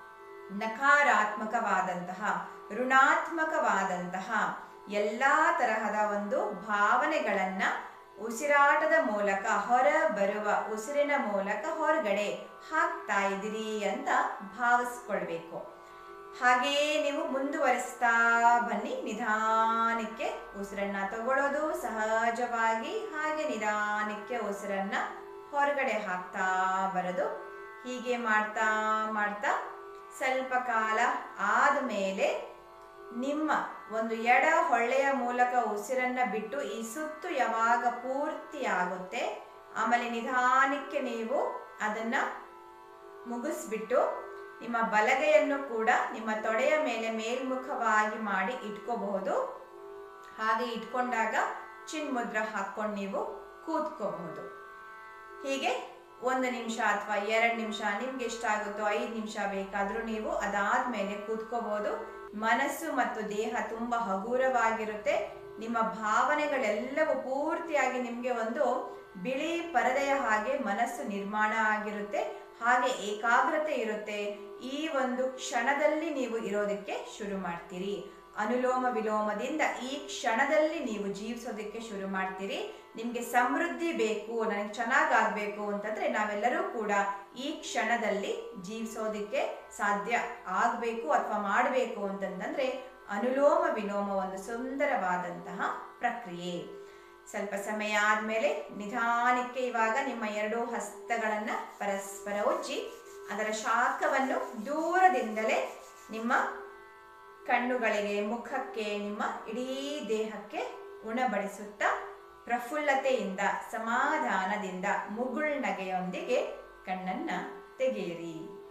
ನಕಾರಾತ್ಮಕವಾದಂತಹ ಋಣಾತ್ಮಕವಾದಂತಹ ಎಲ್ಲಾ ತರಹದ ಒಂದು ಭಾವನೆಗಳನ್ನ ಉಸಿರಾಟದ ಮೂಲಕ ಹೊರ ಬರುವ ಉಸಿರಿನ ಮೂಲಕ ಹೊರಗಡೆ ಹಾಕ್ತಾ ಇದ್ದೀರಿ ಅಂತ ಭಾವಿಸ್ಕೊಳ್ಬೇಕು ಹಾಗೆಯೇ ನೀವು ಮುಂದುವರಿಸ್ತಾ ಬನ್ನಿ ನಿಧಾನಕ್ಕೆ ಉಸಿರನ್ನ ತಗೊಳ್ಳೋದು ಸಹಜವಾಗಿ ಹಾಗೆ ನಿಧಾನಕ್ಕೆ ಉಸಿರನ್ನ ಹೊರಗಡೆ ಹಾಕ್ತಾ ಬರೋದು ಹೀಗೆ ಮಾಡ್ತಾ ಮಾಡ್ತಾ ಸ್ವಲ್ಪ ಕಾಲ ಆದಮೇಲೆ ನಿಮ್ಮ ಒಂದು ಎಡ ಹೊಳ್ಳೆಯ ಮೂಲಕ ಉಸಿರನ್ನ ಬಿಟ್ಟು ಈ ಸುತ್ತು ಯಾವಾಗ ಪೂರ್ತಿ ಆಗುತ್ತೆ ಆಮೇಲೆ ನಿಧಾನಕ್ಕೆ ನೀವು ಅದನ್ನ ಮುಗಿಸ್ಬಿಟ್ಟು ನಿಮ್ಮ ಬಲಗೈಯನ್ನು ಕೂಡ ನಿಮ್ಮ ತೊಡೆಯ ಮೇಲೆ ಮೇಲ್ಮುಖವಾಗಿ ಮಾಡಿ ಇಟ್ಕೋಬಹುದು ಹಾಗೆ ಇಟ್ಕೊಂಡಾಗ ಚಿನ್ ಮುದ್ರ ಹಾಕೊಂಡು ನೀವು ಕೂತ್ಕೋಬಹುದು ಹೀಗೆ ಒಂದು ನಿಮಿಷ ಅಥವಾ ಎರಡು ನಿಮಿಷ ನಿಮ್ಗೆ ಎಷ್ಟಾಗುತ್ತೋ ಐದು ನಿಮಿಷ ಬೇಕಾದ್ರೂ ನೀವು ಅದಾದ್ಮೇಲೆ ಕೂತ್ಕೋಬಹುದು ಮನಸ್ಸು ಮತ್ತು ದೇಹ ತುಂಬಾ ಹಗುರವಾಗಿರುತ್ತೆ ನಿಮ್ಮ ಭಾವನೆಗಳೆಲ್ಲವೂ ಪೂರ್ತಿಯಾಗಿ ನಿಮ್ಗೆ ಒಂದು ಬಿಳಿ ಪರದೆಯ ಹಾಗೆ ಮನಸ್ಸು ನಿರ್ಮಾಣ ಆಗಿರುತ್ತೆ ಹಾಗೆ ಏಕಾಗ್ರತೆ ಇರುತ್ತೆ ಈ ಒಂದು ಕ್ಷಣದಲ್ಲಿ ನೀವು ಇರೋದಕ್ಕೆ ಶುರು ಮಾಡ್ತೀರಿ ಅನುಲೋಮ ವಿಲೋಮದಿಂದ ಈ ಕ್ಷಣದಲ್ಲಿ ನೀವು ಜೀವಿಸೋದಕ್ಕೆ ಶುರು ಮಾಡ್ತೀರಿ ನಿಮ್ಗೆ ಸಮೃದ್ಧಿ ಬೇಕು ನನಗೆ ಚೆನ್ನಾಗಾಗ್ಬೇಕು ಅಂತಂದ್ರೆ ನಾವೆಲ್ಲರೂ ಕೂಡ ಈ ಕ್ಷಣದಲ್ಲಿ ಜೀವಿಸೋದಕ್ಕೆ ಸಾಧ್ಯ ಆಗಬೇಕು ಅಥವಾ ಮಾಡಬೇಕು ಅಂತಂದ್ರೆ ಅನುಲೋಮ ವಿಲೋಮ ಒಂದು ಸುಂದರವಾದಂತಹ ಪ್ರಕ್ರಿಯೆ ಸ್ವಲ್ಪ ಸಮಯ ಆದಮೇಲೆ ನಿಧಾನಕ್ಕೆ ಇವಾಗ ನಿಮ್ಮ ಎರಡೂ ಹಸ್ತಗಳನ್ನ ಪರಸ್ಪರ ಉಜ್ಜಿ ಅದರ ಶಾಖವನ್ನು ದೂರದಿಂದಲೇ ನಿಮ್ಮ ಕಣ್ಣುಗಳಿಗೆ ಮುಖಕ್ಕೆ ನಿಮ್ಮ ಇಡೀ ದೇಹಕ್ಕೆ ಉಣಬಡಿಸುತ್ತಾ ಪ್ರಫುಲ್ಲತೆಯಿಂದ ಸಮಾಧಾನದಿಂದ ಮುಗುಳ್ನಗೆಯೊಂದಿಗೆ ಕಣ್ಣನ್ನ ತೆಗೆಯಿರಿ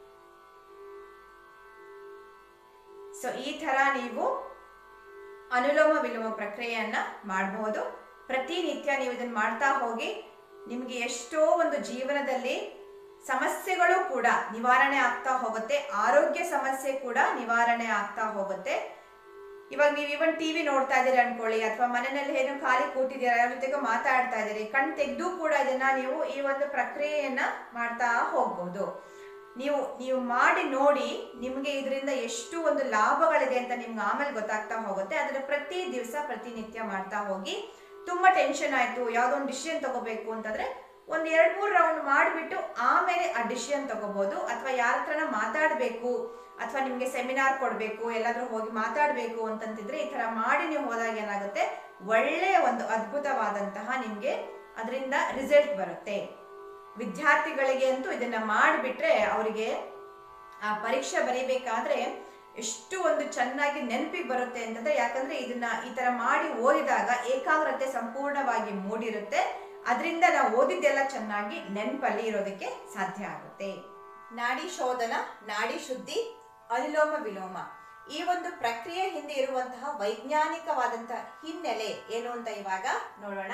ಸೊ ಈ ತರ ನೀವು ಅನುಲೋಮ ವಿಲೋಮ ಪ್ರಕ್ರಿಯೆಯನ್ನ ಮಾಡಬಹುದು ಪ್ರತಿನಿತ್ಯ ನೀವು ಇದನ್ನ ಮಾಡ್ತಾ ಹೋಗಿ ನಿಮಗೆ ಎಷ್ಟೋ ಒಂದು ಜೀವನದಲ್ಲಿ ಸಮಸ್ಯೆಗಳು ಕೂಡ ನಿವಾರಣೆ ಆಗ್ತಾ ಹೋಗುತ್ತೆ ಆರೋಗ್ಯ ಸಮಸ್ಯೆ ಕೂಡ ನಿವಾರಣೆ ಆಗ್ತಾ ಹೋಗುತ್ತೆ ಇವಾಗ ನೀವು ಇವನ್ ಟಿವಿ ನೋಡ್ತಾ ಇದ್ದೀರಿ ಅನ್ಕೊಳ್ಳಿ ಅಥವಾ ಮನೆಯಲ್ಲಿ ಏನೋ ಖಾಲಿ ಕೂತಿದ್ದೀರಾ ಯಾರ ಜೊತೆಗೂ ಮಾತಾಡ್ತಾ ಇದ್ದೀರಿ ಕಣ್ ತೆಗೆದು ಕೂಡ ಇದನ್ನ ನೀವು ಈ ಒಂದು ಪ್ರಕ್ರಿಯೆಯನ್ನ ಮಾಡ್ತಾ ಹೋಗ್ಬೋದು ನೀವು ನೀವು ಮಾಡಿ ನೋಡಿ ನಿಮಗೆ ಇದರಿಂದ ಎಷ್ಟು ಒಂದು ಲಾಭಗಳಿದೆ ಅಂತ ನಿಮ್ಗೆ ಆಮೇಲೆ ಗೊತ್ತಾಗ್ತಾ ಹೋಗುತ್ತೆ ಅದನ್ನ ಪ್ರತಿ ದಿವಸ ಪ್ರತಿನಿತ್ಯ ಮಾಡ್ತಾ ಹೋಗಿ ತುಂಬಾ ಟೆನ್ಷನ್ ಆಯ್ತು ಯಾವ್ದೋ ಒಂದು ಡಿಸಿಷನ್ ತಗೋಬೇಕು ಅಂತಂದ್ರೆ ಒಂದ್ ಎರಡ್ ಮೂರ್ ರೌಂಡ್ ಮಾಡಿಬಿಟ್ಟು ಆಮೇಲೆ ಆ ಡಿಸಿಷನ್ ತಗೋಬಹುದು ಅಥವಾ ಯಾರ ಹತ್ರನ ಮಾತಾಡಬೇಕು ಅಥವಾ ನಿಮ್ಗೆ ಸೆಮಿನಾರ್ ಕೊಡಬೇಕು ಎಲ್ಲಾದ್ರೂ ಹೋಗಿ ಮಾತಾಡಬೇಕು ಅಂತಂತಿದ್ರೆ ಈ ತರ ಮಾಡಿ ನೀವು ಹೋದಾಗ ಏನಾಗುತ್ತೆ ಒಳ್ಳೆಯ ಒಂದು ಅದ್ಭುತವಾದಂತಹ ನಿಮ್ಗೆ ಅದರಿಂದ ರಿಸಲ್ಟ್ ಬರುತ್ತೆ ವಿದ್ಯಾರ್ಥಿಗಳಿಗೆ ಅಂತೂ ಇದನ್ನ ಮಾಡಿಬಿಟ್ರೆ ಅವರಿಗೆ ಆ ಪರೀಕ್ಷೆ ಬರೀಬೇಕಾದ್ರೆ ಎಷ್ಟು ಒಂದು ಚೆನ್ನಾಗಿ ನೆನಪಿಗೆ ಬರುತ್ತೆ ಅಂತಂದ್ರೆ ಯಾಕಂದ್ರೆ ಇದನ್ನ ಈ ತರ ಮಾಡಿ ಓದಿದಾಗ ಏಕಾಗ್ರತೆ ಸಂಪೂರ್ಣವಾಗಿ ಮೂಡಿರುತ್ತೆ ಅದರಿಂದ ನಾವು ಓದಿದ್ದೆಲ್ಲ ಚೆನ್ನಾಗಿ ನೆನಪಲ್ಲಿ ಇರೋದಕ್ಕೆ ಸಾಧ್ಯ ಆಗುತ್ತೆ ನಾಡಿ ಶೋಧನ ನಾಡಿ ಶುದ್ಧಿ ಅನುಲೋಮ ವಿಲೋಮ ಈ ಒಂದು ಪ್ರಕ್ರಿಯೆ ಹಿಂದೆ ಇರುವಂತಹ ವೈಜ್ಞಾನಿಕವಾದಂತಹ ಹಿನ್ನೆಲೆ ಏನು ಅಂತ ಇವಾಗ ನೋಡೋಣ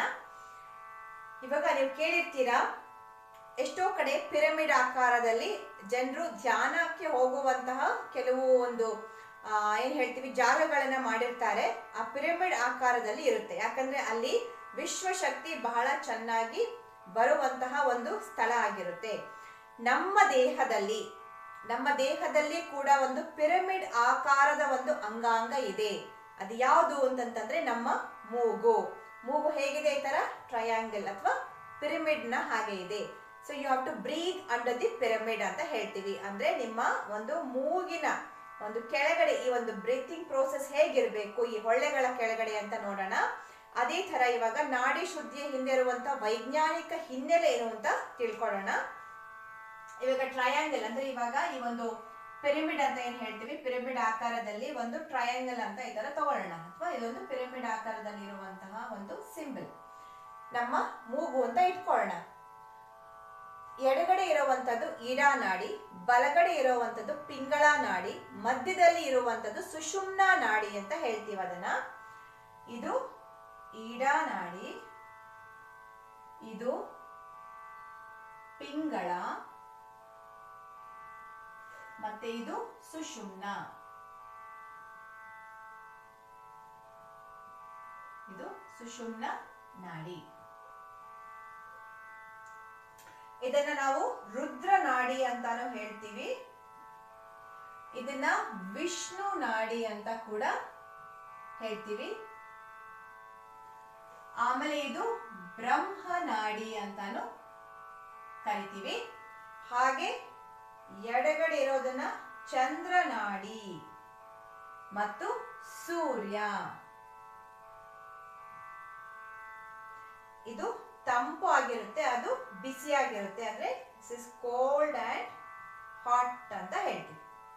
ಇವಾಗ ನೀವು ಕೇಳಿರ್ತೀರಾ ಎಷ್ಟೋ ಕಡೆ ಪಿರಮಿಡ್ ಆಕಾರದಲ್ಲಿ ಜನರು ಧ್ಯಾನಕ್ಕೆ ಹೋಗುವಂತಹ ಕೆಲವು ಒಂದು ಆ, ಏನ್ ಹೇಳ್ತೀವಿ ಜಾಗಗಳನ್ನ ಮಾಡಿರ್ತಾರೆ ಆ ಪಿರಮಿಡ್ ಆಕಾರದಲ್ಲಿ ಇರುತ್ತೆ ಯಾಕಂದ್ರೆ ಅಲ್ಲಿ ವಿಶ್ವಶಕ್ತಿ ಬಹಳ ಚೆನ್ನಾಗಿ ಬರುವಂತಹ ಒಂದು ಸ್ಥಳ ಆಗಿರುತ್ತೆ ನಮ್ಮ ದೇಹದಲ್ಲಿ ನಮ್ಮ ದೇಹದಲ್ಲಿ ಕೂಡ ಒಂದು ಪಿರಮಿಡ್ ಆಕಾರದ ಒಂದು ಅಂಗಾಂಗ ಇದೆ ಅದು ಯಾವುದು ಅಂತಂತಂದ್ರೆ ನಮ್ಮ ಮೂಗು ಮೂಗು ಹೇಗಿದೆ ಈ ತರ ಟ್ರಯಾಂಗಲ್ ಅಥವಾ ಪಿರಮಿಡ್ ನ ಹಾಗೆ ಇದೆ so you have to breathe under the pyramid ಅಂತ ಹೇಳ್ತೀವಿ ಅಂದ್ರೆ ನಿಮ್ಮ ಒಂದು ಮೂಗಿನ ಒಂದು ಕೆಳಗಡೆ ಈ ಒಂದು ಬ್ರೀತಿಂಗ್ ಪ್ರೋಸೆಸ್ ಹೇಗಿರ್ಬೇಕು ಈ ಹೊಳ್ಳೆಗಳ ಕೆಳಗಡೆ ಅಂತ ನೋಡೋಣ ಅದೇ ತರ ಇವಾಗ ನಾಡಿ ಶುದ್ಧಿಯ ಹಿಂದೆ ಇರುವಂತ ವೈಜ್ಞಾನಿಕ ಹಿನ್ನೆಲೆ ಏನು ಅಂತ ತಿಳ್ಕೊಳ್ಳೋಣ ಇವಾಗ ಟ್ರಯಾಂಗಲ್ ಅಂದ್ರೆ ಇವಾಗ ಈ ಒಂದು ಪಿರಮಿಡ್ ಅಂತ ಏನ್ ಹೇಳ್ತೀವಿ ಪಿರಮಿಡ್ ಆಕಾರದಲ್ಲಿ ಒಂದು ಟ್ರಯಾಂಗಲ್ ಅಂತ ಈ ತರ ತಗೊಳ್ಳೋಣ ಅಥವಾ ಇದೊಂದು ಪಿರಮಿಡ್ ಆಕಾರದಲ್ಲಿ ಇರುವಂತಹ ಒಂದು ಸಿಂಬಲ್ ನಮ್ಮ ಮೂಗು ಅಂತ ಇಟ್ಕೊಳ್ಳೋಣ ಎಡಗಡೆ ಇರುವಂತದ್ದು ಈಡಾ ನಾಡಿ ಬಲಗಡೆ ಇರುವಂತದ್ದು ಪಿಂಗಳ ನಾಡಿ ಮಧ್ಯದಲ್ಲಿ ಇರುವಂತದ್ದು ಸುಷುಮ್ನ ನಾಡಿ ಅಂತ ಹೇಳ್ತೀವಿ ಅದನ್ನ ಇದು ಈಡಾ ನಾಡಿ ಇದು ಪಿಂಗಳ ಮತ್ತೆ ಇದು ಸುಷುಮ್ನ ಇದು ಸುಷುಮ್ನ ನಾಡಿ ಇದನ್ನ ನಾವು ರುದ್ರ ನಾಡಿ ಅಂತಾನು ಹೇಳ್ತೀವಿ ಇದನ್ನ ವಿಷ್ಣು ನಾಡಿ ಅಂತ ಕೂಡ ಹೇಳ್ತೀವಿ ಆಮೇಲೆ ಇದು ಬ್ರಹ್ಮ ನಾಡಿ ಅಂತಾನು ಕರಿತೀವಿ ಹಾಗೆ ಎಡಗಡೆ ಇರೋದನ್ನ ಚಂದ್ರ ನಾಡಿ ಮತ್ತು ಸೂರ್ಯ ಇದು ತಂಪು ಆಗಿರುತ್ತೆ ಅದು ಬಿಸಿಯಾಗಿರುತ್ತೆ ಅಂದ್ರೆ ಇಸ್ ಕೋಲ್ಡ್ ಅಂಡ್ ಹಾಟ್ ಅಂತ ಹೇಳ್ತೀವಿ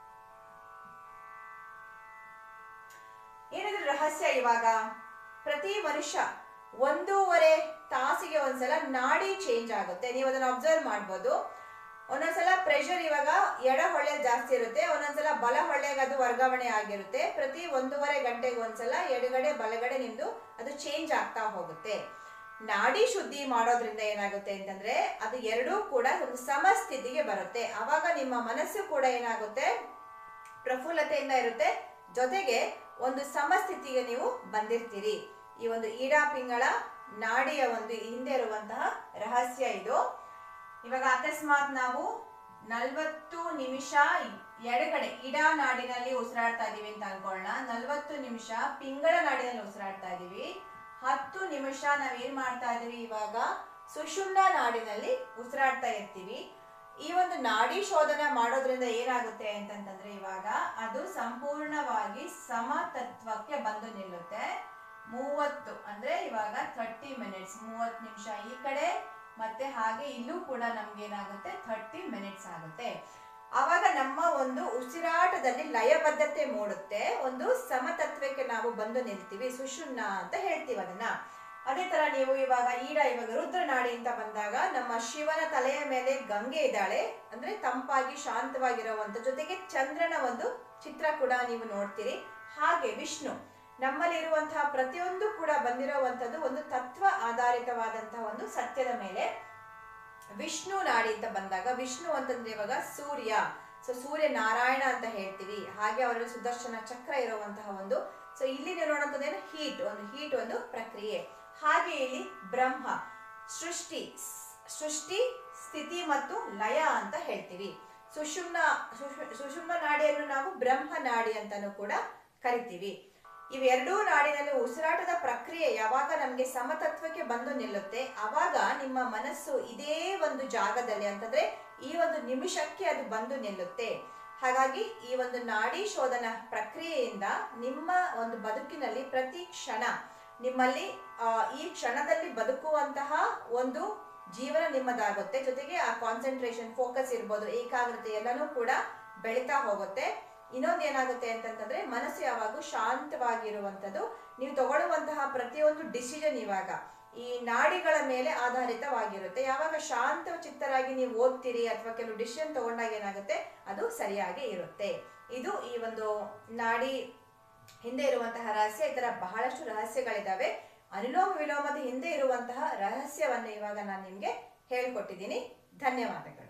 ಏನಿದ್ರ ರಹಸ್ಯ ಇವಾಗ ಪ್ರತಿ ಮನುಷ್ಯ ಒಂದೂವರೆ ತಾಸಿಗೆ ಒಂದ್ಸಲ ನಾಡಿ ಚೇಂಜ್ ಆಗುತ್ತೆ ನೀವು ಅದನ್ನ ಅಬ್ಸರ್ವ್ ಮಾಡ್ಬೋದು ಒಂದೊಂದ್ಸಲ ಪ್ರೆಷರ್ ಇವಾಗ ಎಡ ಹೊಳ್ಳೆ ಜಾಸ್ತಿ ಇರುತ್ತೆ ಒಂದೊಂದ್ಸಲ ಬಲ ಹೊಳ್ಳೆಗೆ ಅದು ವರ್ಗಾವಣೆ ಆಗಿರುತ್ತೆ ಪ್ರತಿ ಒಂದೂವರೆ ಗಂಟೆಗೆ ಒಂದ್ಸಲ ಎಡಗಡೆ ಬಲಗಡೆ ನಿಮ್ದು ಅದು ಚೇಂಜ್ ಆಗ್ತಾ ಹೋಗುತ್ತೆ ನಾಡಿ ಶುದ್ಧಿ ಮಾಡೋದ್ರಿಂದ ಏನಾಗುತ್ತೆ ಅಂತಂದ್ರೆ ಅದು ಎರಡೂ ಕೂಡ ಒಂದು ಸಮಸ್ಥಿತಿಗೆ ಬರುತ್ತೆ ಅವಾಗ ನಿಮ್ಮ ಮನಸ್ಸು ಕೂಡ ಏನಾಗುತ್ತೆ ಪ್ರಫುಲ್ಲತೆಯಿಂದ ಇರುತ್ತೆ ಜೊತೆಗೆ ಒಂದು ಸಮಸ್ಥಿತಿಗೆ ನೀವು ಬಂದಿರ್ತೀರಿ ಈ ಒಂದು ಈಡಾ ಪಿಂಗಳ ನಾಡಿಯ ಒಂದು ಹಿಂದೆ ಇರುವಂತಹ ರಹಸ್ಯ ಇದು ಇವಾಗ ಅಕಸ್ಮಾತ್ ನಾವು ನಲ್ವತ್ತು ನಿಮಿಷ ಎಡಗಡೆ ಇಡಾ ನಾಡಿನಲ್ಲಿ ಉಸಿರಾಡ್ತಾ ಇದೀವಿ ಅಂತ ಅನ್ಕೊಳ್ಳೋಣ ನಲ್ವತ್ತು ನಿಮಿಷ ಪಿಂಗಳ ನಾಡಿನಲ್ಲಿ ಉಸಿರಾಡ್ತಾ ಇದೀವಿ ಹತ್ತು ನಿಮಿಷ ನಾವ್ ಏನ್ ಮಾಡ್ತಾ ಇದೀವಿ ಇವಾಗ ಸುಷುಮ್ನ ನಾಡಿನಲ್ಲಿ ಉಸಿರಾಡ್ತಾ ಇರ್ತೀವಿ ಈ ಒಂದು ನಾಡಿ ಶೋಧನ ಮಾಡೋದ್ರಿಂದ ಏನಾಗುತ್ತೆ ಅಂತಂತಂದ್ರೆ ಇವಾಗ ಅದು ಸಂಪೂರ್ಣವಾಗಿ ಸಮತತ್ವಕ್ಕೆ ಬಂದು ನಿಲ್ಲುತ್ತೆ ಮೂವತ್ತು ಅಂದ್ರೆ ಇವಾಗ ಥರ್ಟಿ ಮಿನಿಟ್ಸ್ ಮೂವತ್ತು ನಿಮಿಷ ಈ ಕಡೆ ಮತ್ತೆ ಹಾಗೆ ಇಲ್ಲೂ ಕೂಡ ನಮ್ಗೆ ಏನಾಗುತ್ತೆ ಥರ್ಟಿ ಮಿನಿಟ್ಸ್ ಆಗುತ್ತೆ ಆವಾಗ ನಮ್ಮ ಒಂದು ಉಸಿರಾಟದಲ್ಲಿ ಲಯಬದ್ಧತೆ ಮೂಡುತ್ತೆ ಒಂದು ಸಮತತ್ವಕ್ಕೆ ನಾವು ಬಂದು ನಿಲ್ತೀವಿ ಸುಷುಮ್ನ ಅಂತ ಹೇಳ್ತೀವಿ ಅದನ್ನ ಅದೇ ತರ ನೀವು ಇವಾಗ ಈಡ ಇವಾಗ ರುದ್ರನಾಡಿ ಅಂತ ಬಂದಾಗ ನಮ್ಮ ಶಿವನ ತಲೆಯ ಮೇಲೆ ಗಂಗೆ ಇದ್ದಾಳೆ ಅಂದ್ರೆ ತಂಪಾಗಿ ಶಾಂತವಾಗಿರುವಂತ ಜೊತೆಗೆ ಚಂದ್ರನ ಒಂದು ಚಿತ್ರ ಕೂಡ ನೀವು ನೋಡ್ತೀರಿ ಹಾಗೆ ವಿಷ್ಣು ನಮ್ಮಲ್ಲಿರುವಂತಹ ಪ್ರತಿಯೊಂದು ಕೂಡ ಬಂದಿರುವಂತದ್ದು ಒಂದು ತತ್ವ ಆಧಾರಿತವಾದಂತಹ ಒಂದು ಸತ್ಯದ ಮೇಲೆ ವಿಷ್ಣು ನಾಡಿ ಅಂತ ಬಂದಾಗ ವಿಷ್ಣು ಅಂತಂದ್ರೆ ಇವಾಗ ಸೂರ್ಯ ಸೊ ಸೂರ್ಯ ನಾರಾಯಣ ಅಂತ ಹೇಳ್ತೀವಿ ಹಾಗೆ ಅವರಲ್ಲಿ ಸುದರ್ಶನ ಚಕ್ರ ಇರುವಂತಹ ಒಂದು ಸೊ ಇಲ್ಲಿ ನೀವು ನೋಡುವಂಥದ್ದೇನು ಹೀಟ್ ಒಂದು ಹೀಟ್ ಒಂದು ಪ್ರಕ್ರಿಯೆ ಹಾಗೆ ಇಲ್ಲಿ ಬ್ರಹ್ಮ ಸೃಷ್ಟಿ ಸೃಷ್ಟಿ ಸ್ಥಿತಿ ಮತ್ತು ಲಯ ಅಂತ ಹೇಳ್ತೀವಿ ಸುಷುಮ್ನ ಸುಷು- ಸುಷುಮ್ನ ನಾಡಿಯನ್ನು ನಾವು ಬ್ರಹ್ಮ ನಾಡಿ ಅಂತಾನೂ ಕೂಡ ಕರಿತೀವಿ ಇವೆರಡೂ ನಾಡಿನಲ್ಲಿ ಉಸಿರಾಟದ ಪ್ರಕ್ರಿಯೆ ಯಾವಾಗ ನಮಗೆ ಸಮತತ್ವಕ್ಕೆ ಬಂದು ನಿಲ್ಲುತ್ತೆ ಅವಾಗ ನಿಮ್ಮ ಮನಸ್ಸು ಇದೇ ಒಂದು ಜಾಗದಲ್ಲಿ ಅಂತಂದ್ರೆ ಈ ಒಂದು ನಿಮಿಷಕ್ಕೆ ಅದು ಬಂದು ನಿಲ್ಲುತ್ತೆ ಹಾಗಾಗಿ ಈ ಒಂದು ನಾಡಿ ಶೋಧನ ಪ್ರಕ್ರಿಯೆಯಿಂದ ನಿಮ್ಮ ಒಂದು ಬದುಕಿನಲ್ಲಿ ಪ್ರತಿ ಕ್ಷಣ ನಿಮ್ಮಲ್ಲಿ ಆ, ಈ ಕ್ಷಣದಲ್ಲಿ ಬದುಕುವಂತಹ ಒಂದು ಜೀವನ ನಿಮ್ಮದಾಗುತ್ತೆ ಜೊತೆಗೆ ಆ ಕಾನ್ಸಂಟ್ರೇಷನ್ ಫೋಕಸ್ ಇರ್ಬೋದು ಏಕಾಗ್ರತೆ ಎಲ್ಲನೂ ಕೂಡ ಬೆಳೀತಾ ಹೋಗುತ್ತೆ ಇನ್ನೊಂದು ಏನಾಗುತ್ತೆ ಅಂತಂತಂದ್ರೆ ಮನಸ್ಸು ಯಾವಾಗೂ ಶಾಂತವಾಗಿರುವಂಥದ್ದು ನೀವು ತಗೊಳ್ಳುವಂತಹ ಪ್ರತಿಯೊಂದು ಡಿಸಿಷನ್ ಇವಾಗ ಈ ನಾಡಿಗಳ ಮೇಲೆ ಆಧಾರಿತವಾಗಿರುತ್ತೆ ಯಾವಾಗ ಶಾಂತ ಚಿತ್ತರಾಗಿ ನೀವು ಓದ್ತೀರಿ ಅಥವಾ ಕೆಲವು ಡಿಸಿಷನ್ ತಗೊಂಡಾಗ ಏನಾಗುತ್ತೆ ಅದು ಸರಿಯಾಗಿ ಇರುತ್ತೆ ಇದು ಈ ಒಂದು ನಾಡಿ ಹಿಂದೆ ಇರುವಂತಹ ರಹಸ್ಯ ಈ ತರ ಬಹಳಷ್ಟು ರಹಸ್ಯಗಳಿದಾವೆ ಅನುಲೋಮ ವಿಲೋಮದ ಹಿಂದೆ ಇರುವಂತಹ ರಹಸ್ಯವನ್ನು ಇವಾಗ ನಾನು ನಿಮ್ಗೆ ಹೇಳ್ಕೊಟ್ಟಿದ್ದೀನಿ ಧನ್ಯವಾದಗಳು